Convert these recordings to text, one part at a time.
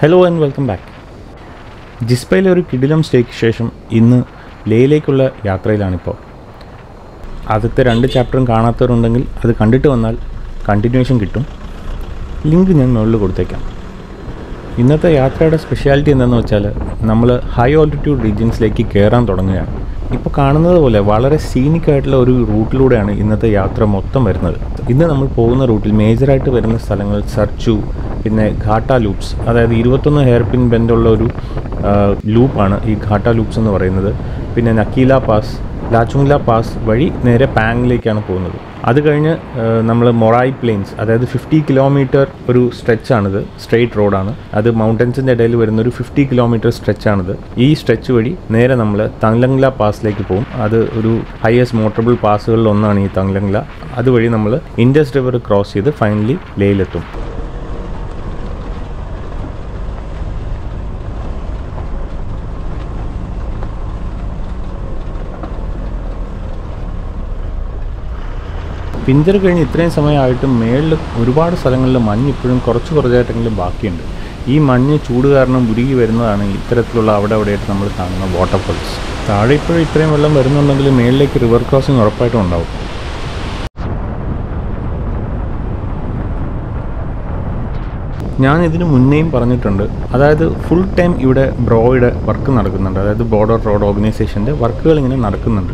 hello and welcome back ജിസ്പയിലെ ഒരു കിടിലം സ്റ്റേക്ക് ശേഷം ഇന്ന് ലേയിലേക്കുള്ള യാത്രയിലാണിപ്പോൾ ആദ്യത്തെ രണ്ട് ചാപ്റ്ററും കാണാത്തവരുണ്ടെങ്കിൽ അത് കണ്ടിട്ട് വന്നാൽ കണ്ടിന്യൂഷൻ കിട്ടും ലിങ്ക് ഞാൻ മുകളിൽ കൊടുത്തേക്കാം ഇന്നത്തെ യാത്രയുടെ സ്പെഷ്യാലിറ്റി എന്താണെന്ന് വെച്ചാൽ നമ്മൾ ഹൈ ഓൾട്ടിറ്റ്യൂഡ് റീജിയൻസിലേക്ക് കയറാൻ തുടങ്ങുകയാണ് ഇപ്പോൾ കാണുന്നത് പോലെ വളരെ സീനിക് ആയിട്ടുള്ള ഒരു റൂട്ടിലൂടെയാണ് ഇന്നത്തെ യാത്ര മൊത്തം വരുന്നത് ഇന്ന് നമ്മൾ പോകുന്ന റൂട്ടിൽ മേജറായിട്ട് വരുന്ന സ്ഥലങ്ങൾ സർച്ചു പിന്നെ ഘാട്ട ലൂപ്സ് അതായത് ഇരുപത്തൊന്ന് ഹെയർ പിൻ ബെൻഡുള്ള ഒരു ലൂപ്പാണ് ഈ ഘാട്ട ലൂപ്സ് എന്ന് പറയുന്നത് പിന്നെ നക്കീല പാസ് ലാച്ചുങ്ല പാസ് വഴി നേരെ പാങ്ങിലേക്കാണ് പോകുന്നത് അത് കഴിഞ്ഞ് നമ്മൾ മൊറായ് പ്ലെയിൻസ് അതായത് ഫിഫ്റ്റി കിലോമീറ്റർ ഒരു സ്ട്രെച്ചാണിത് സ്ട്രെയിറ്റ് റോഡാണ് അത് മൗണ്ടൻസിൻ്റെ ഇടയിൽ വരുന്ന ഒരു ഫിഫ്റ്റി കിലോമീറ്റർ സ്ട്രെച്ചാണിത് ഈ സ്ട്രെച്ച് വഴി നേരെ നമ്മൾ തങ്ലങ്ല പാസിലേക്ക് പോകും അത് ഒരു ഹയസ്റ്റ് മോട്ടറബിൾ പാസുകളിൽ ഒന്നാണ് ഈ തങ്ലങ്ല അതുവഴി നമ്മൾ ഇൻഡസ് റിവർ ക്രോസ് ചെയ്ത് ഫൈനലി ലേയിലെത്തും പിഞ്ചർ കഴിഞ്ഞ് ഇത്രയും സമയമായിട്ടും മേളിൽ ഒരുപാട് സ്ഥലങ്ങളിൽ മഞ്ഞ് ഇപ്പോഴും കുറച്ച് കുറച്ചായിട്ടെങ്കിലും ബാക്കിയുണ്ട് ഈ മഞ്ഞ് ചൂട് കാരണം ഉരുകി വരുന്നതാണ് ഇത്തരത്തിലുള്ള അവിടെ അവിടെയായിട്ട് നമ്മൾ കാണുന്ന വാട്ടർഫോൾസ് താഴെ ഇപ്പോഴും ഇത്രയും വെള്ളം വരുന്നുണ്ടെങ്കിൽ മേളിലേക്ക് റിവർ ക്രോസിംഗ് ഉറപ്പായിട്ടും ഉണ്ടാവും ഞാൻ ഇതിന് മുന്നേയും പറഞ്ഞിട്ടുണ്ട് അതായത് ഫുൾ ടൈം ഇവിടെ ബ്രോയുടെ വർക്ക് നടക്കുന്നുണ്ട് അതായത് ബോർഡർ റോഡ് ഓർഗനൈസേഷൻ്റെ വർക്കുകൾ ഇങ്ങനെ നടക്കുന്നുണ്ട്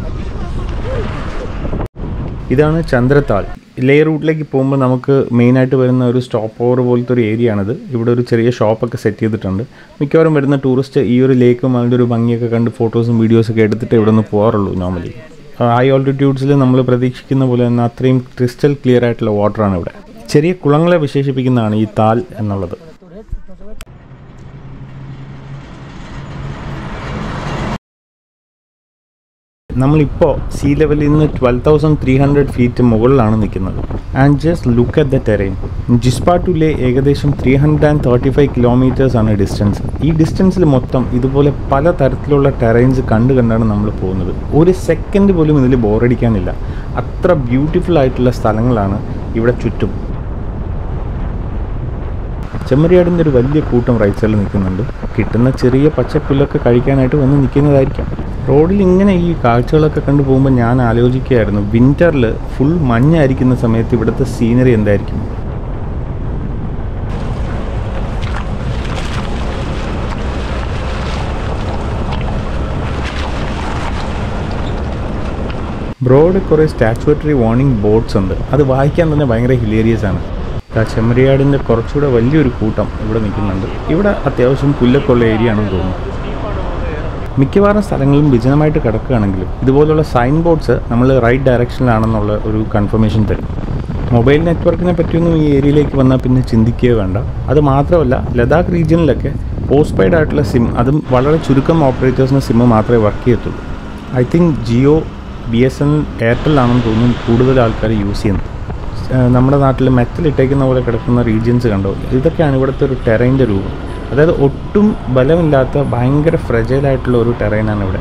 ഇതാണ് ചന്ദ്രത്താൾ ലേ റൂട്ടിലേക്ക് പോകുമ്പോൾ നമുക്ക് മെയിനായിട്ട് വരുന്ന ഒരു സ്റ്റോപ്പ് ഓവർ പോലത്തെ ഒരു ഏരിയ ആണിത് ഇവിടെ ഒരു ചെറിയ ഷോപ്പൊക്കെ സെറ്റ് ചെയ്തിട്ടുണ്ട് മിക്കവാറും വരുന്ന ടൂറിസ്റ്റ് ഈ ഒരു ലേക്കും അതിൻ്റെ ഒരു ഭംഗിയൊക്കെ കണ്ട് ഫോട്ടോസും വീഡിയോസൊക്കെ എടുത്തിട്ട് ഇവിടെ നിന്ന് പോകാറുള്ളൂ നോർമലി ഹൈ ഓൾട്ടിറ്റ്യൂഡ്സിൽ നമ്മൾ പ്രതീക്ഷിക്കുന്ന പോലെ തന്നെ അത്രയും ക്രിസ്റ്റൽ ക്ലിയർ ആയിട്ടുള്ള വാട്ടറാണ് ഇവിടെ ചെറിയ കുളങ്ങളെ വിശേഷിപ്പിക്കുന്നതാണ് ഈ താൽ എന്നുള്ളത് നമ്മളിപ്പോൾ സീ ലെവലിൽ നിന്ന് twelve thousand three hundred feet മുകളിലാണ് നിൽക്കുന്നത് and just look at the terrain Jispa to Leh ഏകദേശം three hundred and thirty five kilometres ആണ് ഡിസ്റ്റൻസ് ഈ ഡിസ്റ്റൻസിൽ മൊത്തം ഇതുപോലെ പല തരത്തിലുള്ള ടെറൈൻസ് കണ്ടു കണ്ടാണ് നമ്മൾ പോകുന്നത് ഒരു സെക്കൻഡ് പോലും ഇതിൽ ബോറടിക്കാനില്ല അത്ര ബ്യൂട്ടിഫുൾ ആയിട്ടുള്ള സ്ഥലങ്ങളാണ് ഇവിടെ ചുറ്റും ചെമ്മരിയാടിൻ്റെ ഒരു വലിയ കൂട്ടം റൈറ്റ് സൈഡിൽ നിൽക്കുന്നുണ്ട് കിട്ടുന്ന ചെറിയ പച്ചപ്പുല്ലൊക്കെ കഴിക്കാനായിട്ട് വന്ന് നിൽക്കുന്നതായിരിക്കാം റോഡിൽ ഇങ്ങനെ ഈ കാഴ്ചകളൊക്കെ കണ്ടു പോകുമ്പോൾ ഞാൻ ആലോചിക്കുകയായിരുന്നു വിൻ്ററിൽ ഫുൾ മഞ്ഞായിരിക്കുന്ന സമയത്ത് ഇവിടുത്തെ സീനറി എന്തായിരിക്കും ബ്രോഡ് കുറേ സ്റ്റാച്ചുവറ്ററി വാർണിംഗ് ബോർഡ്സ് ഉണ്ട് അത് വായിക്കാൻ തന്നെ ഭയങ്കര ഹിലേരിയസ് ആണ് ആ ചെമ്മരിയാടിൻ്റെ കുറച്ചുകൂടെ വലിയൊരു കൂട്ടം ഇവിടെ നിൽക്കുന്നുണ്ട് ഇവിടെ അത്യാവശ്യം പുല്ലൊക്കെ ഉള്ള ഏരിയ ആണെന്ന് തോന്നുന്നു മിക്കവാറും സ്ഥലങ്ങളും വിജനമായിട്ട് കിടക്കുകയാണെങ്കിലും ഇതുപോലുള്ള സൈൻ ബോർഡ്സ് നമ്മൾ റൈറ്റ് ഡയറക്ഷനിലാണെന്നുള്ള ഒരു കൺഫർമേഷൻ തരും മൊബൈൽ നെറ്റ്വർക്കിനെ പറ്റിയൊന്നും ഈ ഏരിയയിലേക്ക് വന്നാൽ പിന്നെ ചിന്തിക്കുകയോ വേണ്ട അത് മാത്രമല്ല ലഡാക്ക് റീജിയനിലൊക്കെ പോസ്റ്റ് പെയ്ഡ് ആയിട്ടുള്ള സിം അതും വളരെ ചുരുക്കം ഓപ്പറേറ്റേഴ്സിന് സിം മാത്രമേ വർക്ക് ചെയ്യത്തുള്ളൂ I think Jio B S N Airtel ആണെന്ന് തോന്നുന്നു കൂടുതൽ ആൾക്കാർ യൂസ് ചെയ്യുന്നത് നമ്മുടെ നാട്ടിൽ മെറ്റലിട്ടേക്കുന്ന പോലെ കിടക്കുന്ന റീജിയൻസ് കണ്ടോ ഇതൊക്കെയാണ് ഇവിടുത്തെ ഒരു ടെറൈൻ്റെ രൂപം അതായത് ഒട്ടും ബലമില്ലാത്ത ഭയങ്കര ഫ്രജൈലായിട്ടുള്ള ഒരു ടെറൈനാണ് ഇവിടെ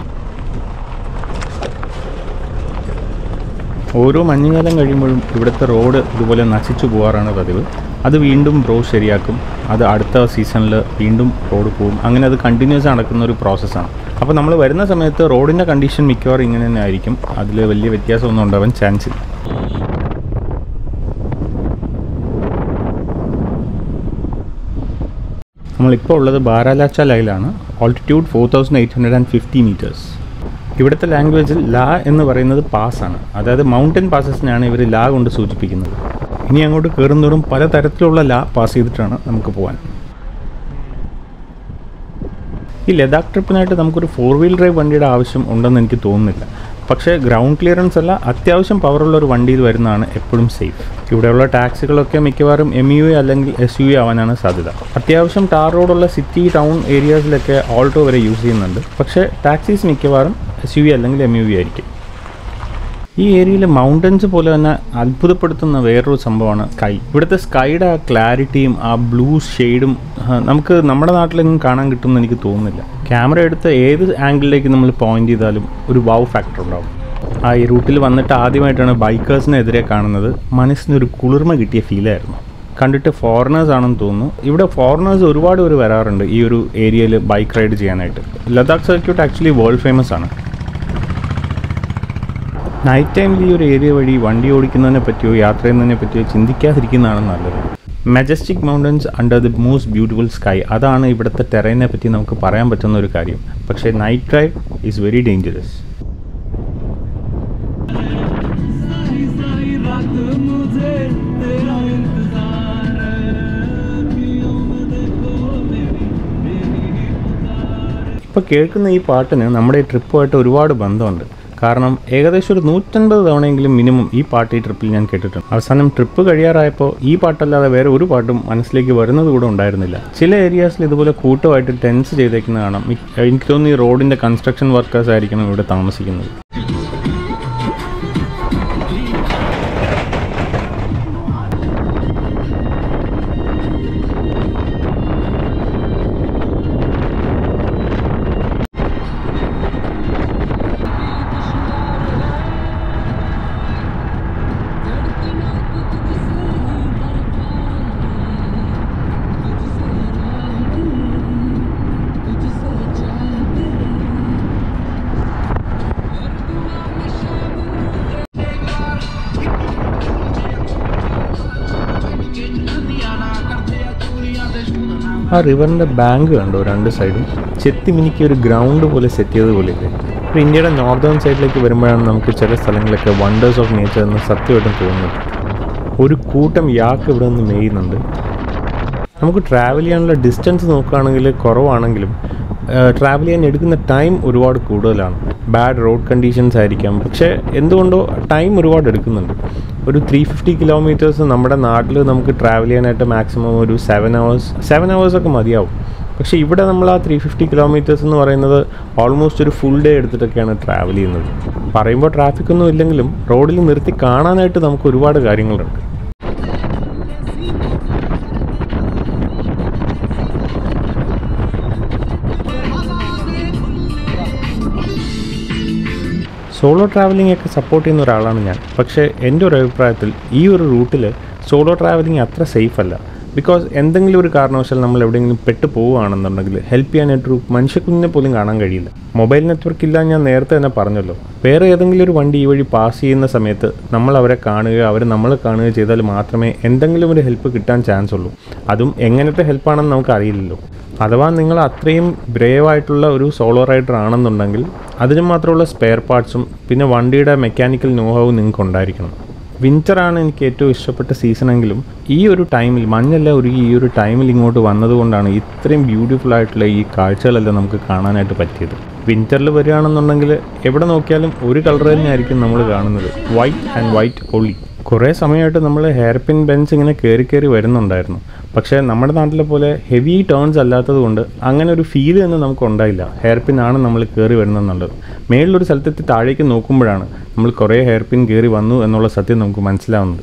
ഓരോ മഞ്ഞുകാലം കഴിയുമ്പോഴും ഇവിടുത്തെ റോഡ് ഇതുപോലെ നശിച്ചു പോകാറാണ് പതിവ് അത് വീണ്ടും ബ്രോ ശരിയാക്കും അത് അടുത്ത സീസണിൽ വീണ്ടും റോഡ് പോകും അങ്ങനെ അത് കണ്ടിന്യൂസ് നടക്കുന്ന ഒരു പ്രോസസ്സാണ് അപ്പോൾ നമ്മൾ വരുന്ന സമയത്ത് റോഡിൻ്റെ കണ്ടീഷൻ മിക്കവാറും ഇങ്ങനെ തന്നെ ആയിരിക്കും അതിൽ വലിയ വ്യത്യാസമൊന്നും ഉണ്ടാവാൻ ചാൻസ് ഇല്ല നമ്മളിപ്പോൾ ഉള്ളത് ബാരാലാച്ച ലൈലാണ് altitude four thousand eight hundred and fifty metres ഇവിടുത്തെ ലാംഗ്വേജിൽ ലാ എന്ന് പറയുന്നത് പാസ്സാണ് അതായത് മൗണ്ടൻ പാസസിനെയാണ് ഇവർ ലാ കൊണ്ട് സൂചിപ്പിക്കുന്നത് ഇനി അങ്ങോട്ട് കയറുന്നതോറും പല തരത്തിലുള്ള ലാ പാസ് ചെയ്തിട്ടാണ് നമുക്ക് പോകാൻ ഈ ലഡാക്ക് ട്രിപ്പിനായിട്ട് നമുക്കൊരു ഫോർ വീൽ ഡ്രൈവ് വണ്ടിയുടെ ആവശ്യം ഉണ്ടെന്ന് എനിക്ക് തോന്നുന്നില്ല പക്ഷേ ഗ്രൗണ്ട് ക്ലിയറൻസ് അല്ല അത്യാവശ്യം പവറുള്ള ഒരു വണ്ടിയിൽ വരുന്നതാണ് എപ്പോഴും സേഫ് ഇവിടെയുള്ള ടാക്സികളൊക്കെ മിക്കവാറും എം യു അല്ലെങ്കിൽ എസ് യു ആവാനാണ് സാധ്യത അത്യാവശ്യം ടാർ റോഡുള്ള സിറ്റി ടൗൺ ഏരിയാസിലൊക്കെ ഓൾട്ടോ വരെ യൂസ് ചെയ്യുന്നുണ്ട് പക്ഷേ ടാക്സീസ് മിക്കവാറും എസ് യു വി അല്ലെങ്കിൽ എം യു വി ആയിരിക്കും ഈ ഏരിയയിൽ മൗണ്ടൻസ് പോലെ തന്നെ അത്ഭുതപ്പെടുത്തുന്ന വേറൊരു സംഭവമാണ് സ്കൈ ഇവിടുത്തെ സ്കൈയുടെ ആ ക്ലാരിറ്റിയും ആ ബ്ലൂ ഷെയ്ഡും നമുക്ക് നമ്മുടെ നാട്ടിലെങ്ങും കാണാൻ കിട്ടുമെന്ന് എനിക്ക് തോന്നുന്നില്ല ക്യാമറ എടുത്ത് ഏത് ആംഗിളിലേക്ക് നമ്മൾ പോയിന്റ് ചെയ്താലും ഒരു വാവ് ഫാക്ടർ ഉണ്ടാവും ആ ഈ റൂട്ടിൽ വന്നിട്ട് ആദ്യമായിട്ടാണ് ബൈക്കേഴ്സിനെതിരെ കാണുന്നത് മനസ്സിനൊരു കുളിർമ കിട്ടിയ ഫീലായിരുന്നു കണ്ടിട്ട് ഫോറിനേഴ്സ് ആണെന്ന് തോന്നുന്നു ഇവിടെ ഫോറിനേഴ്സ് ഒരുപാട് പേര് വരാറുണ്ട് ഈ ഒരു ഏരിയയിൽ ബൈക്ക് റൈഡ് ചെയ്യാനായിട്ട് Ladakh circuit actually world famous ആണ് നൈറ്റ് ടൈമിൽ ഈ ഒരു ഏരിയ വഴി വണ്ടി ഓടിക്കുന്നതിനെ പറ്റിയോ യാത്ര ചെയ്യുന്നതിനെ പറ്റിയോ ചിന്തിക്കാതിരിക്കുന്നതാണ് നല്ലത് majestic mountains under the most beautiful sky അതാണ് ഇവിടുത്തെ ടെറൈനെ പറ്റി നമുക്ക് പറയാൻ പറ്റുന്ന ഒരു കാര്യം പക്ഷേ night drive is very dangerous ഇപ്പോൾ കേൾക്കുന്ന ഈ പാട്ടിന് നമ്മുടെ ഈ ട്രിപ്പുമായിട്ട് ഒരുപാട് ബന്ധമുണ്ട് കാരണം ഏകദേശം ഒരു നൂറ്റൻപത് തവണയെങ്കിലും മിനിമം ഈ പാട്ട് ഈ ട്രിപ്പിൽ ഞാൻ കേട്ടിട്ടുണ്ട് അവസാനം ട്രിപ്പ് കഴിയാറായപ്പോൾ ഈ പാട്ടല്ലാതെ വേറെ ഒരു പാട്ടും മനസ്സിലേക്ക് വരുന്നത് കൂടെ ഉണ്ടായിരുന്നില്ല ചില ഏരിയാസിൽ ഇതുപോലെ കൂട്ടമായിട്ട് ടെൻസ് ചെയ്തേക്കുന്ന കാണാം മി- എനിക്ക് തോന്നുന്നു ഈ റോഡിൻ്റെ കൺസ്ട്രക്ഷൻ വർക്കേഴ്സ് ആയിരിക്കണം ഇവിടെ താമസിക്കുന്നത് ആ റിവറിൻ്റെ ബാങ്ക് കണ്ടോ രണ്ട് സൈഡും ചെത്തി മിനിക്ക് ഒരു ഗ്രൗണ്ട് പോലെ സെറ്റ് ചെയ്തതുപോലെ ഇല്ലേ ഇപ്പോൾ ഇന്ത്യയുടെ നോർത്തേൺ സൈഡിലേക്ക് വരുമ്പോഴാണ് നമുക്ക് ചില സ്ഥലങ്ങളിലൊക്കെ വണ്ടേഴ്സ് ഓഫ് നേച്ചർ എന്ന് സത്യമായിട്ടും തോന്നുന്നത് ഒരു കൂട്ടം യാക്ക് ഇവിടെ നിന്ന് മേയുന്നുണ്ട് നമുക്ക് ട്രാവൽ ചെയ്യാനുള്ള ഡിസ്റ്റൻസ് നോക്കുകയാണെങ്കിൽ കുറവാണെങ്കിലും ട്രാവൽ ചെയ്യാൻ എടുക്കുന്ന ടൈം ഒരുപാട് കൂടുതലാണ് ബാഡ് റോഡ് കണ്ടീഷൻസ് ആയിരിക്കാം പക്ഷേ എന്തുകൊണ്ടോ ടൈം ഒരുപാട് എടുക്കുന്നുണ്ട് ഒരു ത്രീ ഫിഫ്റ്റി കിലോമീറ്റേഴ്സ് നമ്മുടെ നാട്ടിൽ നമുക്ക് ട്രാവൽ ചെയ്യാനായിട്ട് മാക്സിമം ഒരു സെവൻ അവേഴ്സ് സെവൻ അവേഴ്സൊക്കെ മതിയാവും പക്ഷേ ഇവിടെ നമ്മൾ ആ ത്രീ ഫിഫ്റ്റി കിലോമീറ്റേഴ്സ് എന്ന് പറയുന്നത് ഓൾമോസ്റ്റ് ഒരു ഫുൾ ഡേ എടുത്തിട്ടൊക്കെയാണ് ട്രാവൽ ചെയ്യുന്നത് പറയുമ്പോൾ ട്രാഫിക് ഒന്നും ഇല്ലെങ്കിലും റോഡിൽ നിർത്തി കാണാനായിട്ട് നമുക്ക് ഒരുപാട് കാര്യങ്ങളുണ്ട് സോളോ ട്രാവലിംഗ് ഒക്കെ സപ്പോർട്ട് ചെയ്യുന്ന ഒരാളാണ് ഞാൻ പക്ഷേ എൻ്റെ ഒരു അഭിപ്രായത്തിൽ ഈ ഒരു റൂട്ടിൽ സോളോ ട്രാവലിംഗ് അത്ര സേഫ് അല്ല ബിക്കോസ് എന്തെങ്കിലും ഒരു കാരണവശാൽ നമ്മൾ എവിടെയെങ്കിലും പെട്ട് പോവുകയാണെന്നുണ്ടെങ്കിൽ ഹെൽപ്പ് ചെയ്യാനായിട്ടൊരു മനുഷ്യക്കുഞ്ഞിനെ പോലും കാണാൻ കഴിയില്ല മൊബൈൽ നെറ്റ്വർക്ക് ഇല്ല ഞാൻ നേരത്തെ തന്നെ പറഞ്ഞല്ലോ വേറെ ഏതെങ്കിലും ഒരു വണ്ടി ഈ വഴി പാസ് ചെയ്യുന്ന സമയത്ത് നമ്മൾ അവരെ കാണുക അവർ നമ്മളെ കാണുക ചെയ്താൽ മാത്രമേ എന്തെങ്കിലും ഒരു ഹെൽപ്പ് കിട്ടാൻ ചാൻസ് ഉള്ളൂ അതും എങ്ങനത്തെ ഹെൽപ്പാണെന്ന് നമുക്ക് അറിയില്ലല്ലോ അഥവാ നിങ്ങൾ അത്രയും ബ്രേവ് ആയിട്ടുള്ള ഒരു സോളോ റൈഡർ ആണെന്നുണ്ടെങ്കിൽ അതിന് മാത്രമുള്ള സ്പെയർ പാർട്സും പിന്നെ വണ്ടിയുടെ മെക്കാനിക്കൽ നോഹവും നിങ്ങൾക്ക് ഉണ്ടായിരിക്കണം വിൻ്ററാണ് എനിക്ക് ഏറ്റവും ഇഷ്ടപ്പെട്ട സീസണെങ്കിലും ഈ ഒരു ടൈമിൽ മഞ്ഞെല്ലാം ഒരുങ്ങി ഈ ഒരു ടൈമിൽ ഇങ്ങോട്ട് വന്നതുകൊണ്ടാണ് ഇത്രയും ബ്യൂട്ടിഫുൾ ആയിട്ടുള്ള ഈ കാഴ്ചകളെല്ലാം നമുക്ക് കാണാനായിട്ട് പറ്റിയത് വിൻ്ററിൽ വരികയാണെന്നുണ്ടെങ്കിൽ എവിടെ നോക്കിയാലും ഒരു കളർ തന്നെയായിരിക്കും നമ്മൾ കാണുന്നത് വൈറ്റ് ആൻഡ് വൈറ്റ് ഒളി കുറേ സമയമായിട്ട് നമ്മൾ ഹെയർ പിൻ ബെൻസ് ഇങ്ങനെ കയറി കയറി വരുന്നുണ്ടായിരുന്നു പക്ഷേ നമ്മുടെ നാട്ടിലെ പോലെ ഹെവി ടേൺസ് അല്ലാത്തത് കൊണ്ട് അങ്ങനെ ഒരു ഫീൽ തന്നെ നമുക്ക് ഉണ്ടായില്ല ഹെയർ പിൻ ആണ് നമ്മൾ കയറി വരുന്നതെന്നുള്ളത് മേളിലൊരു സ്ഥലത്തെത്തി താഴേക്ക് നോക്കുമ്പോഴാണ് നമ്മൾ കുറേ ഹെയർ പിൻ കയറി വന്നു എന്നുള്ള സത്യം നമുക്ക് മനസ്സിലാവുന്നത്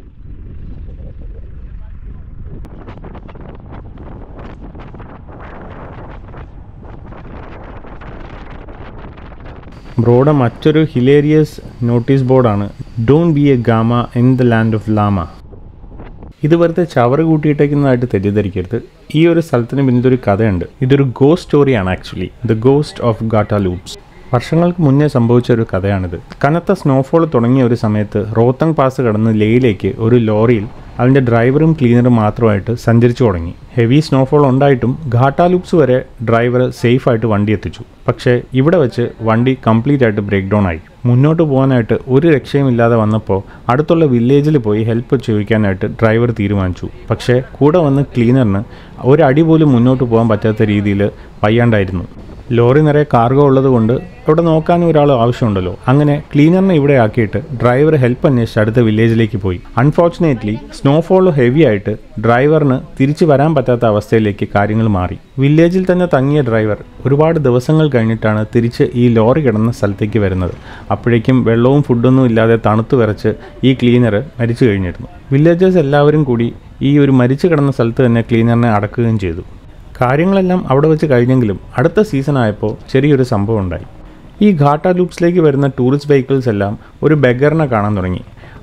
ബ്രോയുടെ മറ്റൊരു ഹിലേരിയസ് നോട്ടീസ് ബോർഡാണ് don't be a Gama in the land of lama ഇത് വെറുതെ ചവറ് കൂട്ടിയിട്ടേക്കുന്നതായിട്ട് തെറ്റിദ്ധരിക്കരുത് ഈ ഒരു സ്ഥലത്തിന് പിന്നിലൊരു കഥയുണ്ട് ഇതൊരു ഗോസ്റ്റ് സ്റ്റോറിയാണ് actually the ghost of Gata loops വർഷങ്ങൾക്ക് മുന്നേ സംഭവിച്ച ഒരു കഥയാണിത് കനത്ത സ്നോഫോൾ തുടങ്ങിയ ഒരു സമയത്ത് റോത്തങ് പാസ് കടന്ന് ലേയിലേക്ക് ഒരു ലോറിയിൽ അതിൻ്റെ ഡ്രൈവറും ക്ലീനറും മാത്രമായിട്ട് സഞ്ചരിച്ചു തുടങ്ങി ഹെവി സ്നോഫോൾ ഉണ്ടായിട്ടും ഘാട്ട ലൂപ്സ് വരെ ഡ്രൈവർ സേഫായിട്ട് വണ്ടി എത്തിച്ചു പക്ഷേ ഇവിടെ വെച്ച് വണ്ടി കംപ്ലീറ്റ് ആയിട്ട് ബ്രേക്ക് ഡൗൺ ആയി മുന്നോട്ട് പോകാനായിട്ട് ഒരു രക്ഷയുമില്ലാതെ വന്നപ്പോൾ അടുത്തുള്ള വില്ലേജിൽ പോയി ഹെൽപ്പ് ചോദിക്കാനായിട്ട് ഡ്രൈവർ തീരുമാനിച്ചു പക്ഷേ കൂടെ വന്ന് ക്ലീനറിന് ഒരടി പോലും മുന്നോട്ട് പോകാൻ പറ്റാത്ത രീതിയിൽ വയ്യാണ്ടായിരുന്നു ലോറി നിറയെ കാർഗോ ഉള്ളതുകൊണ്ട് അവിടെ നോക്കാനും ഒരാൾ ആവശ്യമുണ്ടല്ലോ അങ്ങനെ ക്ലീനറിനെ ഇവിടെ ആക്കിയിട്ട് ഡ്രൈവർ ഹെൽപ്പ് അന്വേഷിച്ച് അടുത്ത വില്ലേജിലേക്ക് പോയി അൺഫോർച്ചുനേറ്റ്ലി സ്നോഫോൾ ഹെവി ആയിട്ട് ഡ്രൈവറിന് തിരിച്ചു വരാൻ പറ്റാത്ത അവസ്ഥയിലേക്ക് കാര്യങ്ങൾ മാറി വില്ലേജിൽ തന്നെ തങ്ങിയ ഡ്രൈവർ ഒരുപാട് ദിവസങ്ങൾ കഴിഞ്ഞിട്ടാണ് തിരിച്ച് ഈ ലോറി കിടന്ന സ്ഥലത്തേക്ക് വരുന്നത് അപ്പോഴേക്കും വെള്ളവും ഫുഡൊന്നും ഇല്ലാതെ തണുത്തു വിറച്ച് ഈ ക്ലീനർ മരിച്ചു കഴിഞ്ഞിരുന്നു വില്ലേജേഴ്സ് എല്ലാവരും കൂടി ഈ ഒരു മരിച്ചു കിടന്ന സ്ഥലത്ത് തന്നെ ക്ലീനറിനെ അടക്കുകയും ചെയ്തു കാര്യങ്ങളെല്ലാം അവിടെ വെച്ച് കഴിഞ്ഞെങ്കിലും അടുത്ത സീസൺ ആയപ്പോൾ ചെറിയൊരു സംഭവം ഉണ്ടായി ഈ ഘാട്ട ലൂപ്സിലേക്ക് വരുന്ന ടൂറിസ്റ്റ് വെഹിക്കിൾസ് എല്ലാം ഒരു ബെഗറിനെ കാണാൻ തുടങ്ങി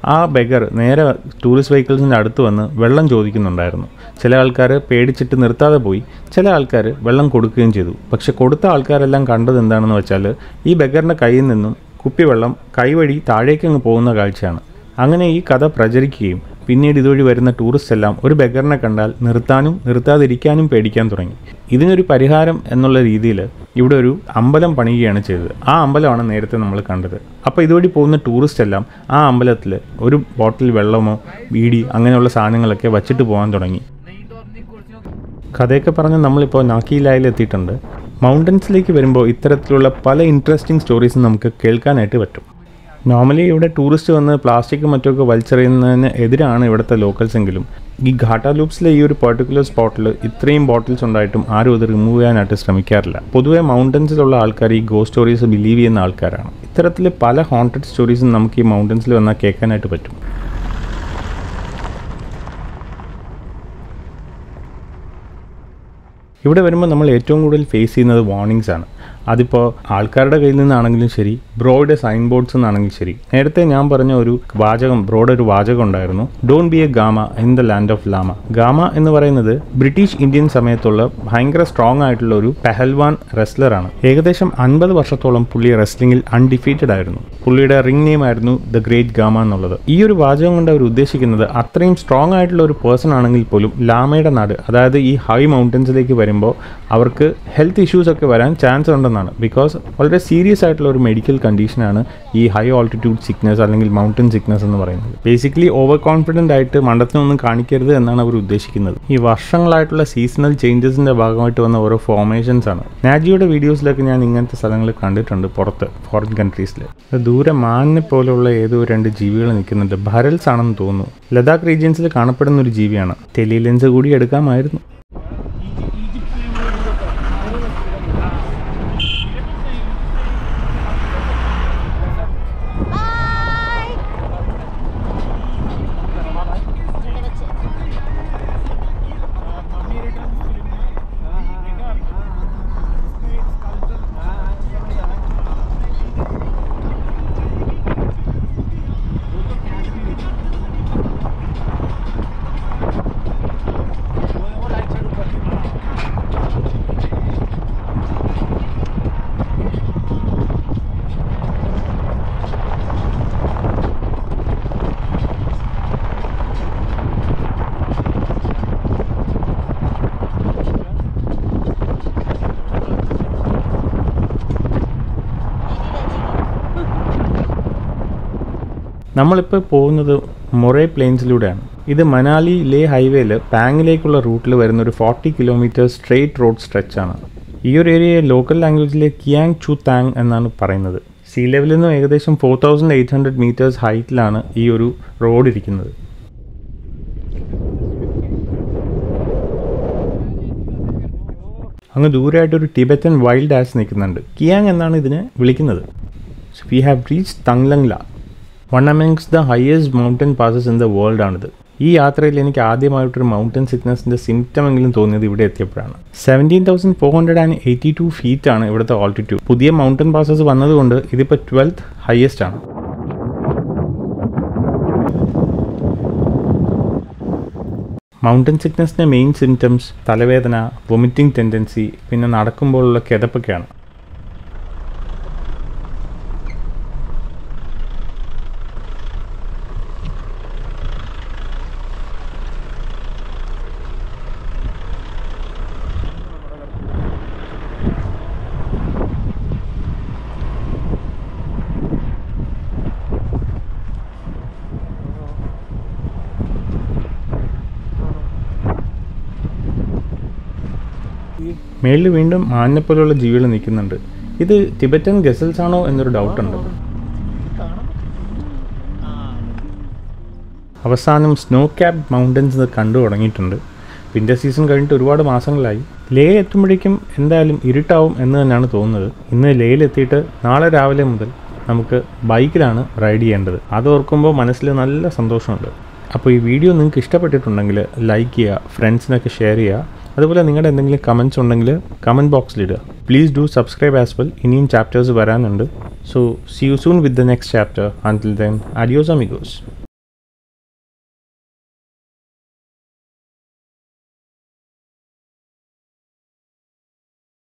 ആ ബെഗർ നേരെ ടൂറിസ്റ്റ് വെഹിക്കിൾസിൻ്റെ അടുത്ത് വന്ന് വെള്ളം ചോദിക്കുന്നുണ്ടായിരുന്നു ചില ആൾക്കാർ പേടിച്ചിട്ട് നിർത്താതെ പോയി ചില ആൾക്കാർ വെള്ളം കൊടുക്കുകയും ചെയ്തു പക്ഷെ കൊടുത്ത ആൾക്കാരെല്ലാം കണ്ടത് എന്താണെന്ന് വെച്ചാൽ ഈ ബെഗറിൻ്റെ കയ്യിൽ നിന്നും കുപ്പിവെള്ളം കൈവഴി താഴേക്ക് അങ്ങ് പോകുന്ന കാഴ്ചയാണ് അങ്ങനെ ഈ കഥ പ്രചരിക്കുകയും പിന്നീട് ഇതുവഴി വരുന്ന ടൂറിസ്റ്റ് എല്ലാം ഒരു ബെഗറിനെ കണ്ടാൽ നിർത്താനും നിർത്താതിരിക്കാനും പേടിക്കാൻ തുടങ്ങി ഇതിനൊരു പരിഹാരം എന്നുള്ള രീതിയിൽ ഇവിടെ ഒരു അമ്പലം പണിയുകയാണ് ചെയ്തത് ആ അമ്പലമാണ് നേരത്തെ നമ്മൾ കണ്ടത് അപ്പോൾ ഇതുവഴി പോകുന്ന ടൂറിസ്റ്റ് എല്ലാം ആ അമ്പലത്തിൽ ഒരു ബോട്ടിൽ വെള്ളമോ ബീഡി അങ്ങനെയുള്ള സാധനങ്ങളൊക്കെ വച്ചിട്ട് പോകാൻ തുടങ്ങി കഥയൊക്കെ പറഞ്ഞ് നമ്മളിപ്പോൾ നാക്കിയിലായിൽ എത്തിയിട്ടുണ്ട് മൗണ്ടൻസിലേക്ക് വരുമ്പോൾ ഇത്തരത്തിലുള്ള പല ഇൻട്രസ്റ്റിംഗ് സ്റ്റോറീസും നമുക്ക് കേൾക്കാനായിട്ട് പറ്റും നോർമലി ഇവിടെ ടൂറിസ്റ്റ് വന്ന് പ്ലാസ്റ്റിക് മറ്റൊക്കെ വലിച്ചെറിയുന്നതിന് എതിരാണ് ഇവിടുത്തെ ലോക്കൽസ് എങ്കിലും ഈ ഘാട്ട ലൂപ്സിലെ ഈ ഒരു പെർട്ടിക്കുലർ സ്പോട്ടിൽ ഇത്രയും ബോട്ടിൽസ് ഉണ്ടായിട്ടും ആരും അത് റിമൂവ് ചെയ്യാനായിട്ട് ശ്രമിക്കാറില്ല പൊതുവേ മൗണ്ടൻസിലുള്ള ആൾക്കാർ ഈ ഗോ സ്റ്റോറീസ് ബിലീവ് ചെയ്യുന്ന ആൾക്കാരാണ് ഇത്തരത്തിൽ പല ഹോണ്ടഡ് സ്റ്റോറീസും നമുക്ക് ഈ മൗണ്ടൻസിൽ വന്നാൽ കേൾക്കാനായിട്ട് പറ്റും ഇവിടെ വരുമ്പോൾ നമ്മൾ ഏറ്റവും കൂടുതൽ ഫേസ് ചെയ്യുന്നത് വാർണിംഗ്സ് ആണ് അതിപ്പോൾ ആൾക്കാരുടെ കയ്യിൽ നിന്നാണെങ്കിലും ശരി ബ്രോയുടെ സൈൻ ബോർഡ്സ് നിന്നാണെങ്കിലും ശരി നേരത്തെ ഞാൻ പറഞ്ഞ ഒരു വാചകം ബ്രോയുടെ ഒരു വാചകം ഉണ്ടായിരുന്നു don't be a Gama in the land of lama Gama എന്ന് പറയുന്നത് ബ്രിട്ടീഷ് ഇന്ത്യൻ സമയത്തുള്ള ഭയങ്കര സ്ട്രോങ് ആയിട്ടുള്ള ഒരു പെഹൽവാൻ റെസ്ലറാണ് ഏകദേശം അൻപത് വർഷത്തോളം പുള്ളി റെസ്ലിംഗിൽ അൺഡിഫീറ്റഡ് ആയിരുന്നു പുള്ളിയുടെ റിംഗ് നെയിം ആയിരുന്നു ദ ഗ്രേറ്റ് ഗാമ എന്നുള്ളത് ഈ ഒരു വാചകം കൊണ്ട് അവർ ഉദ്ദേശിക്കുന്നത് അത്രയും സ്ട്രോങ് ആയിട്ടുള്ള ഒരു പേഴ്സൺ ആണെങ്കിൽ പോലും ലാമയുടെ നാട് അതായത് ഈ ഹൈ മൗണ്ടൻസിലേക്ക് വരുമ്പോൾ അവർക്ക് ഹെൽത്ത് ഇഷ്യൂസ് ഒക്കെ വരാൻ ചാൻസ് ഉണ്ടെന്നാണ് ബിക്കോസ് വളരെ സീരിയസ് ആയിട്ടുള്ള ഒരു മെഡിക്കൽ കണ്ടീഷനാണ് ഈ ഹൈ ഓൾട്ടിറ്റ്യൂഡ് സിക്നസ് അല്ലെങ്കിൽ മൗണ്ടൻ സിക്നസ് എന്ന് പറയുന്നത് ബേസിക്കലി ഓവർ കോൺഫിഡൻ്റ് ആയിട്ട് മണ്ടത്തിനൊന്നും കാണിക്കരുത് എന്നാണ് അവർ ഉദ്ദേശിക്കുന്നത് ഈ വർഷങ്ങളായിട്ടുള്ള സീസണൽ ചേഞ്ചസിൻ്റെ ഭാഗമായിട്ട് വന്ന ഓരോ ഫോർമേഷൻസ് ആണ് നാജിയുടെ വീഡിയോസിലൊക്കെ ഞാൻ ഇങ്ങനത്തെ സ്ഥലങ്ങൾ കണ്ടിട്ടുണ്ട് പുറത്ത് ഫോറിൻ കൺട്രീസിൽ ദൂരെ മാനിനെ പോലെയുള്ള ഏതോ രണ്ട് ജീവികൾ നിൽക്കുന്നുണ്ട് ഭരൽസ് ആണെന്ന് തോന്നുന്നു ലഡാക്ക് റീജിയൻസിൽ കാണപ്പെടുന്ന ഒരു ജീവിയാണ് ടെലി ലെൻസ് കൂടി എടുക്കാമായിരുന്നു നമ്മളിപ്പോൾ പോകുന്നത് മൊറേ പ്ലെയിൻസിലൂടെയാണ് ഇത് മനാലി ലേ ഹൈവേയിൽ പാങ്ങിലേക്കുള്ള റൂട്ടിൽ വരുന്ന ഒരു ഫോർട്ടി കിലോമീറ്റർ സ്ട്രെയിറ്റ് റോഡ് സ്ട്രെച്ചാണ് ഈ ഒരു ഏരിയയെ ലോക്കൽ ലാംഗ്വേജിലെ കിയാങ് ചു താങ് എന്നാണ് പറയുന്നത് സീ ലെവലിൽ നിന്നും ഏകദേശം four thousand eight hundred metres ഹൈറ്റിലാണ് ഈ ഒരു റോഡ് ഇരിക്കുന്നത് അങ്ങ് ദൂരെയായിട്ട് ഒരു ടിബറ്റൻ വൈൽഡ് ആസ് നിൽക്കുന്നുണ്ട് കിയാങ് എന്നാണ് ഇതിനെ വിളിക്കുന്നത് we have reach Taglang La one amongst the highest mountain passes in the world ആണിത് ഈ യാത്രയിൽ എനിക്ക് ആദ്യമായിട്ടൊരു മൗണ്ടൻ സിക്നസിൻ്റെ സിംറ്റം എങ്കിലും തോന്നിയത് ഇവിടെ എത്തിയപ്പോഴാണ് seventeen thousand four hundred and eighty two feet ആണ് ഇവിടുത്തെ ഓൾട്ടിറ്റ്യൂഡ് പുതിയ മൗണ്ടൻ പാസസ് വന്നതുകൊണ്ട് ഇതിപ്പോൾ ട്വൽത്ത് ഹയസ്റ്റ് ആണ് മൗണ്ടൻ സിക്നസിൻ്റെ മെയിൻ സിംറ്റംസ് തലവേദന വൊമിറ്റിംഗ് ടെൻഡൻസി പിന്നെ നടക്കുമ്പോഴുള്ള കിതപ്പൊക്കെയാണ് മേളിൽ വീണ്ടും മാനിനെപ്പോലുള്ള ജീവികൾ നിൽക്കുന്നുണ്ട് ഇത് ടിബറ്റൻ ഗസൽസ് ആണോ എന്നൊരു ഡൗട്ടുണ്ട് അവസാനം സ്നോ ക്യാപ് മൗണ്ടൻസ് കണ്ടു തുടങ്ങിയിട്ടുണ്ട് വിൻ്റർ സീസൺ കഴിഞ്ഞിട്ട് ഒരുപാട് മാസങ്ങളായി ലേ എത്തുമ്പോഴേക്കും എന്തായാലും ഇരുട്ടാവും എന്ന് തന്നെയാണ് തോന്നുന്നത് ഇന്ന് ലേയിലെത്തിയിട്ട് നാളെ രാവിലെ മുതൽ നമുക്ക് ബൈക്കിലാണ് റൈഡ് ചെയ്യേണ്ടത് അത് ഓർക്കുമ്പോൾ മനസ്സിൽ നല്ല സന്തോഷമുണ്ട് അപ്പോൾ ഈ വീഡിയോ നിങ്ങൾക്ക് ഇഷ്ടപ്പെട്ടിട്ടുണ്ടെങ്കിൽ ലൈക്ക് ചെയ്യുക ഫ്രണ്ട്സിനൊക്കെ ഷെയർ ചെയ്യുക അതുപോലെ നിങ്ങളുടെ എന്തെങ്കിലും കമൻറ്റ്സ് ഉണ്ടെങ്കിൽ കമൻറ്റ് ബോക്സിലിടുക please do subscribe as well ഇനിയും ചാപ്റ്റേഴ്സ് വരാനുണ്ട് so see you soon with the next chapter until then adios amigos